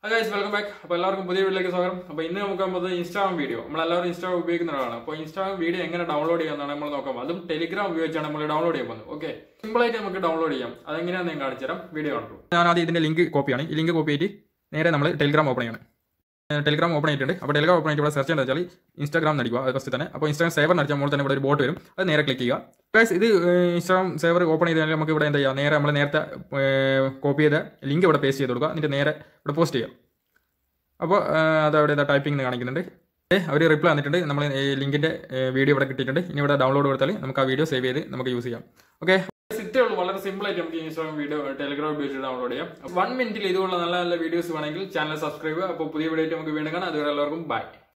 guys welcome back അപ്പോൾ എല്ലാവർക്കും പുതിയ വീട്ടിലേക്ക് സ്വാഗതം അപ്പോൾ ഇന്ന് നമുക്ക് പോകുന്നത് ഇൻസ്റ്റാഗ്രാം വീഡിയോ നമ്മളെല്ലാവരും ഇൻസ്റ്റാഗ്രാം ഉപയോഗിക്കുന്ന ഒരാളാണ് അപ്പോൾ ഇൻസ്റ്റാഗ്രാം വീഡിയോ എങ്ങനെ ഡൗൺലോഡ് ചെയ്യാമെന്നാണ് നമ്മൾ നോക്കാം അതും ടെലിഗ്രാം ഉപയോഗിച്ചാണ് നമ്മൾ ഡൗൺലോഡ് ചെയ്യാൻ പോകുന്നത് ഓക്കെ സിമ്പിളായിട്ട് നമുക്ക് ഡൗൺലോഡ് ചെയ്യാം അതെങ്ങനെയാണെന്ന് ഞാൻ കാണിച്ചു തരാം വീഡിയോ കണ്ടു ഞാൻ ആദ്യം ഇതിന്റെ ലിങ്ക് കോപ്പിയാണ് ഈ ലിങ്ക് കോപ്പി ചെയ്തിട്ട് നേരെ നമ്മൾ ടെലിഗ്രാം ഓപ്പൺ ചെയ്യണം ടെലിഗ്രാം ഓപ്പൺ ചെയ്തിട്ടുണ്ട് അപ്പോൾ ടെലിഗ്രാം ഓപ്പൺ ചെയ്തിട്ട് ഇവിടെ സെർച്ച് ചെയ്യേണ്ടത് വെച്ചാൽ ഇൻസ്റ്റാഗ്രാം നടിക്കുക അത് ഫസ്റ്റ് തന്നെ അപ്പോൾ ഇൻസ്റ്റാഗ്രാം സേവർ നടിച്ചാൽ മുകളിൽ തന്നെ ഇവിടെ ഒരു ബോട്ട് വരും അത് നേരെ ക്ലിക്ക് ചെയ്യുക ഗൈസ് ഇത് ഇൻസ്റ്റാഗ്രാം സേവർ ഓപ്പൺ ചെയ്ത് കഴിഞ്ഞാൽ നമുക്ക് ഇവിടെ എന്താ ചെയ്യുക നേരെ നമ്മൾ നേരത്തെ കോപ്പി ചെയ്ത ലിങ്ക് ഇവിടെ പേസ്റ്റ് ചെയ്ത് കൊടുക്കുക എന്നിട്ട് നേരെ ഇവിടെ പോസ്റ്റ് ചെയ്യുക അപ്പോൾ അത് അവിടെ ഇതാ ടൈപ്പിംഗ് കാണിക്കുന്നുണ്ട് അവർ റിപ്ലൈ വന്നിട്ടുണ്ട് നമ്മൾ ഈ ലിങ്കിന്റെ വീഡിയോ ഇവിടെ കിട്ടിയിട്ടുണ്ട് ഇനി ഇവിടെ ഡൗൺലോഡ് കൊടുത്താൽ നമുക്ക് ആ വീഡിയോ സേവ് ചെയ്ത് നമുക്ക് യൂസ് ചെയ്യാം ഓക്കെ ഇത്രേ ഉള്ളൂ വളരെ സിമ്പിൾ ആയിട്ട് നമുക്ക് ഇൻസ്റ്റാഗ്രാം വീഡിയോ ടെലിഗ്രാം ഉപയോഗിച്ച് ഡൗൺലോഡ് ചെയ്യാം വൺ മിനിറ്റിൽ ഇതുപോലുള്ള നല്ല നല്ല വീഡിയോസ് വേണമെങ്കിൽ ചാനൽ സബ്സ്ക്രൈബ് അപ്പോൾ പുതിയ വീഡിയോ ആയിട്ട് നമുക്ക് വീണ്ടും കാണാം അതുവരെ എല്ലാവർക്കും ബൈ